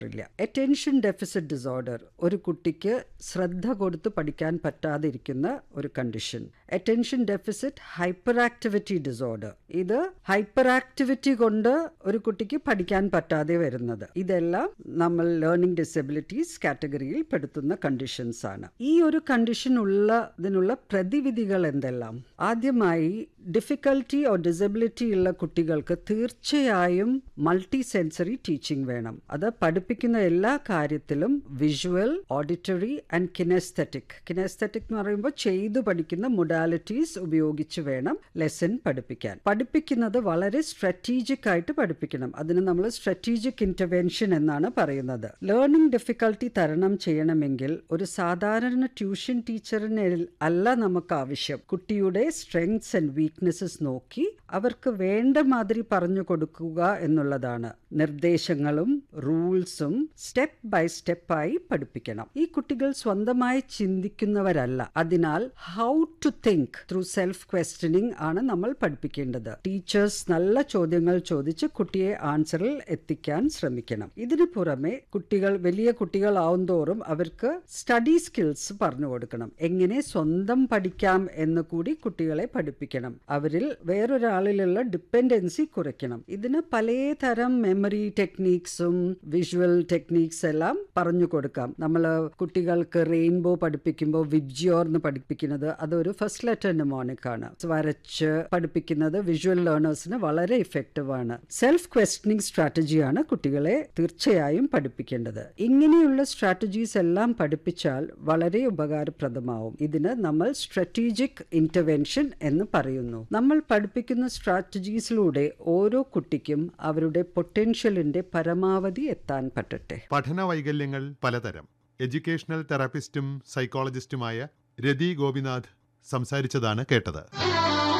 ഇല്ല attention deficit disorder ഒരു കുട്ടിക്ക് ശ്രദ്ധ കൊടുത്ത് പഠിക്കാൻ പറ്റാതിരിക്കുന്ന ഒരു condition attention deficit hyperactivity disorder ഇത് ഹൈപ്പർ ആക്ടിവിറ്റി കൊണ്ട് ഒരു കുട്ടിക്ക് പഠിക്കാൻ പറ്റാതെ വരുന്നത് ഇതെല്ലാം നമ്മൾ ലേണിംഗ് ഡിസബിലിറ്റീസ് കാറ്റഗറിയിൽ പെടുത്തുന്ന കണ്ടീഷൻസ് ആണ് ഈ ഒരു കണ്ടീഷൻ ഉള്ളതിനുള്ള പ്രതിവിധികൾ എന്തെല്ലാം ആദ്യമായി ഡിഫിക്കൽറ്റി ഓർ ഡിസബിലിറ്റി ഉള്ള കുട്ടികൾക്ക് തീർച്ചയായും മൾട്ടി സെൻസറി ടീച്ചിങ് വേണം അത് പഠിപ്പിക്കുന്ന എല്ലാ കാര്യത്തിലും visual auditory and kinesthetic kinesthetic എന്ന് പറയുമ്പോൾ ചെയ്തു പഠിക്കുന്ന മൊഡാലിറ്റീസ് ഉപയോഗിച്ച് വേണം ലെസൺ പഠിപ്പിക്കാൻ പഠിപ്പിക്കുന്നത് വളരെ സ്ട്രാറ്റജിക് ആയിട്ട് പഠിപ്പിക്കണം അതിന് നമ്മൾ സ്ട്രാറ്റജിക് ഇന്റർവെൻഷൻ എന്നാണ് പറയുന്നത് ലേണിംഗ് ഡിഫിക്കൽട്ടി തരണം ചെയ്യണമെങ്കിൽ ഒരു സാധാരണ ട്യൂഷൻ ടീച്ചറിന് അല്ല നമുക്ക് ആവശ്യം കുട്ടിയുടെ സ്ട്രെങ്സ് ആൻഡ് വീക്ക്നെസ്സസ് നോക്കി അവർക്ക് വേണ്ട മാതിരി പറഞ്ഞു കൊടുക്കുക എന്നുള്ളതാണ് നിർദ്ദേശങ്ങളും റൂൾസും സ്റ്റെപ്പ് ബൈ സ്റ്റെപ്പായി പഠിപ്പിക്കണം ഈ കുട്ടികൾ സ്വന്തമായി ചിന്തിക്കുന്നവരല്ല അതിനാൽ how to think through self questioning ആണ് നമ്മൾ പഠിപ്പിക്കേണ്ടത് ടീച്ചേഴ്സ് നല്ല ചോദ്യങ്ങൾ ചോദിച്ച് കുട്ടിയെ ആൻസറിൽ എത്തിക്കാൻ ശ്രമിക്കണം ഇതിനു പുറമെ കുട്ടികൾ വലിയ കുട്ടികളാവും തോറും അവർക്ക് സ്റ്റഡി സ്കിൽസ് പറഞ്ഞു കൊടുക്കണം എങ്ങനെ സ്വന്തം പഠിക്കാം എന്ന് കൂടി കുട്ടികളെ പഠിപ്പിക്കണം അവരിൽ വേറൊരാളിലുള്ള ഡിപ്പെൻഡൻസി കുറയ്ക്കണം ഇതിന് പലതരം മെമ്മറി ടെക്നീക്സും വിഷ്വൽ ടെക്നീക്സ് എല്ലാം പറഞ്ഞു കൊടുക്കാം നമ്മൾ കുട്ടികൾക്ക് റെയിൻബോ പഠിപ്പിക്കുമ്പോൾ വിബ്ജിയോർ എന്ന് പഠിപ്പിക്കുന്നത് അതൊരു ഫസ്റ്റ് ലെറ്റർ ന്യൂമോണിക് ആണ് വരച്ച് പഠിപ്പിക്കുന്നത് വിഷ്വൽ ലേണേഴ്സിന് വളരെ ഇഫക്റ്റീവ് ആണ് സെൽഫ് ക്വസ്റ്റനിങ് സ്ട്രാറ്റജിയാണ് കുട്ടികളെ തീർച്ചയായും പഠിപ്പിക്കേണ്ടത് ഇങ്ങനെയുള്ള സ്ട്രാറ്റജീസ് എല്ലാം പഠിപ്പിച്ചാൽ വളരെ ഉപകാരപ്രദമാവും ഇതിന് നമ്മൾ സ്ട്രാറ്റജിക് ഇന്റർവെൻഷൻ എന്ന് പറയുന്നു നമ്മൾ പഠിപ്പിക്കുന്ന സ്ട്രാറ്റജീസിലൂടെ ഓരോ കുട്ടിക്കും അവരുടെ പൊട്ടൻഷ്യലിന്റെ പരമാവധി എത്താൻ പറ്റട്ടെ പഠന വൈകല്യങ്ങൾ പലതരം എഡ്യൂക്കേഷണൽ തെറാപ്പിസ്റ്റും സൈക്കോളജിസ്റ്റുമായ രതി ഗോപിനാഥ് സംസാരിച്ചതാണ് കേട്ടത്